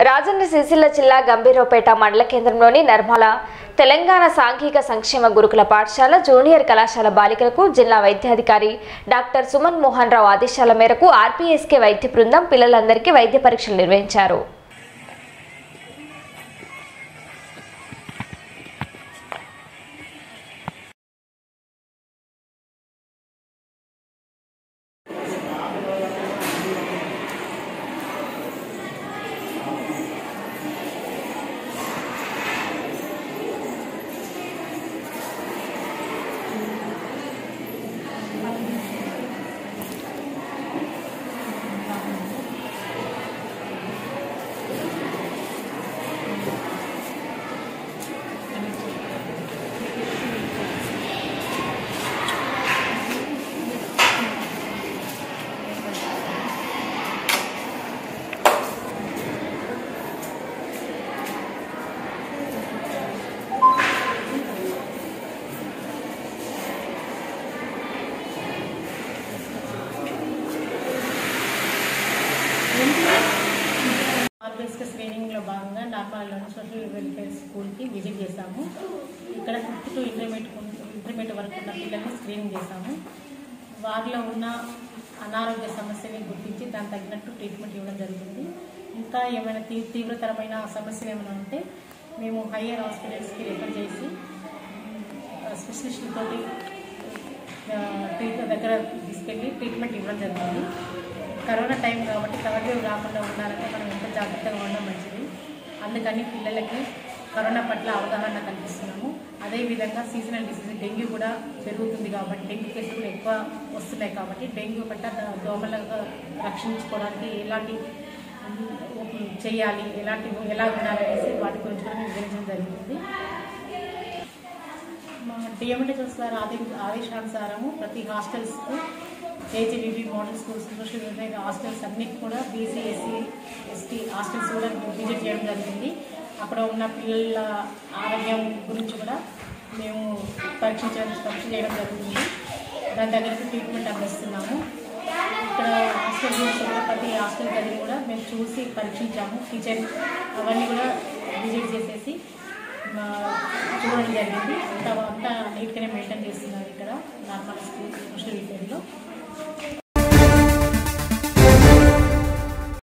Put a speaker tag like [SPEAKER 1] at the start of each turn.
[SPEAKER 1] రాజన్న సిరిసిల్ల జిల్లా గంభీరపేట మండల కేంద్రంలోని నర్మల తెలంగాణ సాంఘిక సంక్షేమ గురుకుల పాఠశాల జూనియర్ కళాశాల బాలికలకు జిల్లా వైద్యాధికారి డాక్టర్ సుమన్ మోహన్ రావు ఆదేశాల మేరకు ఆర్పీఎస్కే వైద్య బృందం పిల్లలందరికీ వైద్య పరీక్షలు నిర్వహించారు
[SPEAKER 2] ఆర్బీఎస్కే స్క్రీనింగ్లో భాగంగా నార్మల్లోని సోషల్ వెల్ఫేర్ స్కూల్కి విజిట్ చేశాము ఇక్కడ ఫిఫ్త్ టు ఇంటర్మీడియట్ ఇంటర్మీడియట్ వరకు ఉన్న పిల్లల్ని స్క్రీనింగ్ చేశాము వారిలో ఉన్న అనారోగ్య సమస్యని గుర్తించి దానికి తగినట్టు ట్రీట్మెంట్ ఇవ్వడం జరుగుతుంది ఇంకా ఏమైనా తీ తీవ్రతరమైన సమస్యలు ఏమైనా ఉంటే మేము హయ్యర్ హాస్పిటల్స్కి రిఫర్ చేసి స్పెషలిస్టులతోటి ట్రీట్మెంట్ దగ్గర తీసుకెళ్ళి ట్రీట్మెంట్ ఇవ్వడం జరుగుతుంది కరోనా టైం కాబట్టి థర్డ్ వేవ్ రాకుండా ఉండాలంటే మనం ఎంత జాగ్రత్తగా ఉండడం మంచిది అందుకని పిల్లలకి కరోనా పట్ల అవగాహన కల్పిస్తున్నాము అదేవిధంగా సీజనల్ డిసీజ్ డెంగ్యూ కూడా పెరుగుతుంది కాబట్టి డెంగ్యూ కేసులు కూడా ఎక్కువ వస్తున్నాయి కాబట్టి డెంగ్యూ పట్ల ద- దోమలను రక్షించుకోవడానికి ఎలాంటి ఉమ్, చేయాలి ఎలాంటి ఎలా ఉండాలనేసి వాటి గురించి కూడా మేము వివరించడం జరుగుతుంది మా డిఎండిఎస్ గారి ఆదే ఆదేశానుసారము ప్రతి హాస్టల్స్కు KGBV model schools social welfare hostels అన్నిటి కూడా బీసీ ఎస్సీ ఎస్టీ హాస్టల్స్ కూడా విజిట్ చేయడం జరిగింది అక్కడ ఉన్న పిల్లల ఆరోగ్యం గురించి కూడా మేము పరీక్షించడం పరీక్ష చేయడం జరుగుతుంది దాని దగ్గరకు ట్రీట్మెంట్ అందిస్తున్నాము ఇక్కడ హాస్టల్ గురించి కూడా ప్రతి హాస్టల్ గది కూడా మేము చూసి పరీక్షించాము కిచెన్ అవన్నీ కూడా విజిట్ చేసేసి మా చూడడం జరిగింది అంతా అంతా నీట్గానే మెయింటైన్ చేస్తున్నారు ఇక్కడ నార్మల్ స్కూల్ సోషల్ వెల్ఫేర్లో